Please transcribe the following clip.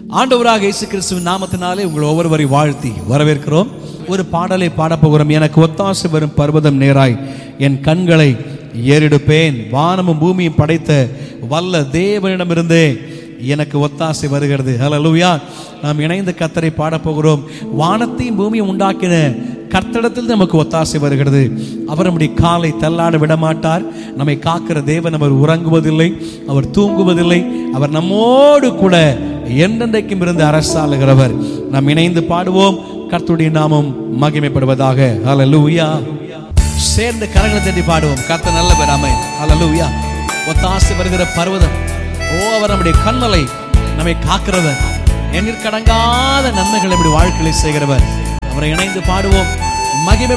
ஆண்டவராக இயேசு கிறிஸ்துவின் நாமத்தினாலே உங்கள் ஒவ்வொருவரை வாழ்த்தி வரவேற்கிறோம் ஒரு பாடலை பாடப்போகிறோம் எனக்கு ஒத்தாசை வரும் பர்வதம் நேராய் என் கண்களை ஏறெடுப்பேன் வானமும் பூமியும் படைத்த வல்ல தேவனிடமிருந்தே எனக்கு ஒத்தாசை வருகிறது ஹalleluya நாம் இணைந்து கத்தரை பாடப்போகிறோம் வானத்தையும் பூமியும் உண்டாக்கின கர்த்தடத்தில் நமக்கு ஒத்தாசை வருகிறது அவர் நம்முடைய காலை தள்ளாட விடமாட்டார் நம்மை காக்கிற தேவன் அவர் உறங்குவதில்லை அவர் தூங்குவதில்லை அவர் நம்மோடு கூட என்றென்றைக்கும் இருந்து அரசாளுகிறவர் நாம் இணைந்து பாடுவோம் கர்த்தருடைய நாமம் மகிமைப்படுவதாக ஹalleluya சேர்ந்து கரங்களை தட்டி பாடுவோம் கர்த்தர் நல்லவர் ஆமென் ஹalleluya ஒத்தாசை வருகிற பர்வதம் ஓ அவர் நம்முடைய கண்மலை நம்மை காக்கிறவர் எண்ணிற்கடங்காத நன்மைகளை நம்முடைய வாழ்க்கையில் செய்கிறவர் அவரை இணைந்து பாடுவோம் மகிமை